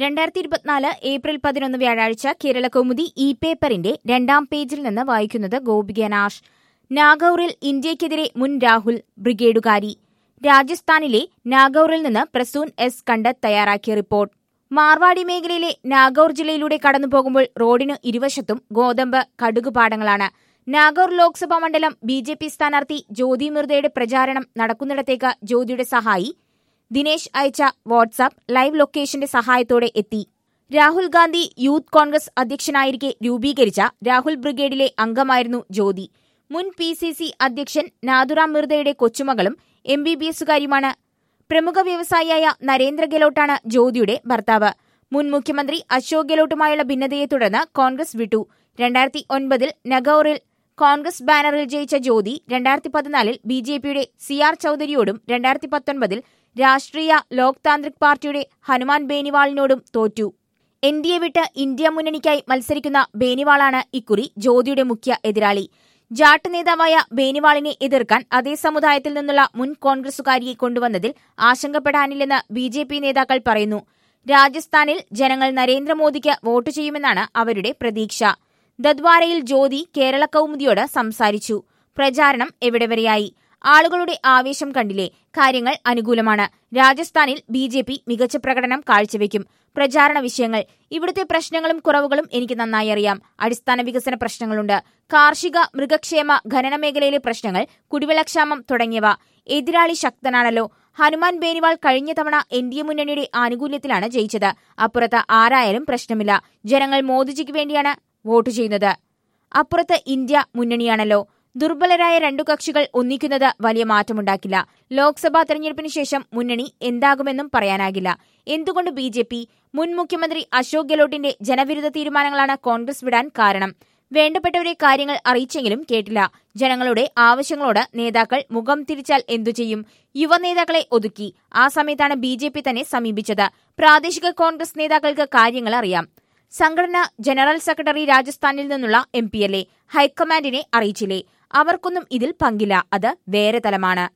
രണ്ടായിരത്തി ഇരുപത്തിനാല് ഏപ്രിൽ പതിനൊന്ന് വ്യാഴാഴ്ച കേരള കൗമുദി ഇ പേപ്പറിന്റെ രണ്ടാം പേജിൽ നിന്ന് വായിക്കുന്നത് ഗോപിക നാഷ് നാഗൌറിൽ ഇന്ത്യയ്ക്കെതിരെ മുൻ രാഹുൽ ബ്രിഗേഡുകാരി രാജസ്ഥാനിലെ നാഗൌറിൽ നിന്ന് പ്രസൂൻ എസ് കണ്ടത് തയ്യാറാക്കിയ റിപ്പോർട്ട് മാർവാടി മേഖലയിലെ നാഗൌർ ജില്ലയിലൂടെ കടന്നുപോകുമ്പോൾ റോഡിനു ഇരുവശത്തും ഗോതമ്പ് കടുകുപാടങ്ങളാണ് നാഗൌർ ലോക്സഭാ മണ്ഡലം ബി ജെ പി സ്ഥാനാർത്ഥി ജ്യോതി മിർദയുടെ പ്രചാരണം നടക്കുന്നിടത്തേക്ക് ജ്യോതിയുടെ സഹായി ദിനേശ് അയച്ച വാട്സാപ്പ് ലൈവ് ലൊക്കേഷന്റെ സഹായത്തോടെ എത്തി രാഹുൽ ഗാന്ധി യൂത്ത് കോൺഗ്രസ് അധ്യക്ഷനായിരിക്കെ രൂപീകരിച്ച രാഹുൽ ബ്രിഗേഡിലെ അംഗമായിരുന്നു ജ്യോതി മുൻ പി സി സി അധ്യക്ഷൻ നാഥുറാം മിർദയുടെ കൊച്ചുമകളും എം ബി ബി എസുകാരിയുമാണ് പ്രമുഖ വ്യവസായിയായ നരേന്ദ്ര ഗെലോട്ടാണ് ജ്യോതിയുടെ ഭർത്താവ് മുൻ മുഖ്യമന്ത്രി അശോക് ഗെലോട്ടുമായുള്ള ഭിന്നതയെ തുടർന്ന് കോൺഗ്രസ് വിട്ടു രണ്ടായിരത്തി ഒൻപതിൽ നഗൌറിൽ കോൺഗ്രസ് ബാനറിൽ ജയിച്ച ജ്യോതി രണ്ടായിരത്തി പതിനാലിൽ ബി ജെ പിയുടെ സി ആർ ചൌധരിയോടും രണ്ടായിരത്തി പത്തൊൻപതിൽ രാഷ്ട്രീയ ലോക് താന്ത്രിക് പാർട്ടിയുടെ ഹനുമാൻ ബേനിവാളിനോടും തോറ്റു എൻ ഡി എ വിട്ട് ഇന്ത്യ മുന്നണിക്കായി മത്സരിക്കുന്ന ബേനിവാളാണ് ഇക്കുറി ജ്യോതിയുടെ മുഖ്യ എതിരാളി ജാട്ട് നേതാവായ ബേനിവാളിനെ എതിർക്കാൻ അതേ സമുദായത്തിൽ നിന്നുള്ള മുൻ കോൺഗ്രസുകാരിയെ കൊണ്ടുവന്നതിൽ ആശങ്കപ്പെടാനില്ലെന്ന് ബി ജെ പി നേതാക്കൾ പറയുന്നു രാജസ്ഥാനിൽ ജനങ്ങൾ നരേന്ദ്രമോദിക്ക് വോട്ട് ചെയ്യുമെന്നാണ് അവരുടെ പ്രതീക്ഷ ദദ്വാരയിൽ ജ്യോതി കേരള കൗമുദിയോട് സംസാരിച്ചു പ്രചാരണം എവിടെ വരെയായി ആളുകളുടെ ആവേശം കണ്ടില്ലേ കാര്യങ്ങൾ അനുകൂലമാണ് രാജസ്ഥാനിൽ ബി ജെ പി മികച്ച പ്രകടനം കാഴ്ചവെക്കും പ്രചാരണ വിഷയങ്ങൾ ഇവിടുത്തെ പ്രശ്നങ്ങളും കുറവുകളും എനിക്ക് നന്നായി അറിയാം അടിസ്ഥാന വികസന പ്രശ്നങ്ങളുണ്ട് കാർഷിക മൃഗക്ഷേമ ഖനന മേഖലയിലെ പ്രശ്നങ്ങൾ കുടിവെള്ളക്ഷാമം തുടങ്ങിയവ എതിരാളി ശക്തനാണല്ലോ ഹനുമാൻ ബേനിവാൾ കഴിഞ്ഞ തവണ എൻ ഡി എ മുന്നണിയുടെ ആനുകൂല്യത്തിലാണ് ജയിച്ചത് അപ്പുറത്ത് ആരായാലും പ്രശ്നമില്ല ജനങ്ങൾ മോദിജിക്ക് വേണ്ടിയാണ് വോട്ട് ചെയ്യുന്നത് അപ്പുറത്ത് ഇന്ത്യ മുന്നണിയാണല്ലോ ദുർബലരായ രണ്ടു കക്ഷികൾ ഒന്നിക്കുന്നത് വലിയ മാറ്റമുണ്ടാക്കില്ല ലോക്സഭാ തെരഞ്ഞെടുപ്പിന് ശേഷം മുന്നണി എന്താകുമെന്നും പറയാനാകില്ല എന്തുകൊണ്ട് ബി ജെ പി മുൻ മുഖ്യമന്ത്രി അശോക് ഗെലോട്ടിന്റെ ജനവിരുദ്ധ തീരുമാനങ്ങളാണ് കോൺഗ്രസ് വിടാൻ കാരണം വേണ്ടപ്പെട്ടവരെ കാര്യങ്ങൾ അറിയിച്ചെങ്കിലും കേട്ടില്ല ജനങ്ങളുടെ ആവശ്യങ്ങളോട് നേതാക്കൾ മുഖം തിരിച്ചാൽ എന്തു ചെയ്യും യുവ നേതാക്കളെ ഒതുക്കി ആ സമയത്താണ് ബി ജെ പി തന്നെ സമീപിച്ചത് പ്രാദേശിക കോൺഗ്രസ് നേതാക്കൾക്ക് കാര്യങ്ങൾ അറിയാം സംഘടന ജനറൽ സെക്രട്ടറി രാജസ്ഥാനിൽ നിന്നുള്ള എം പിയല്ലേ ഹൈക്കമാൻഡിനെ അറിയിച്ചില്ലേ അവർക്കൊന്നും ഇതിൽ പങ്കില്ല അത് വേറെ തലമാണ്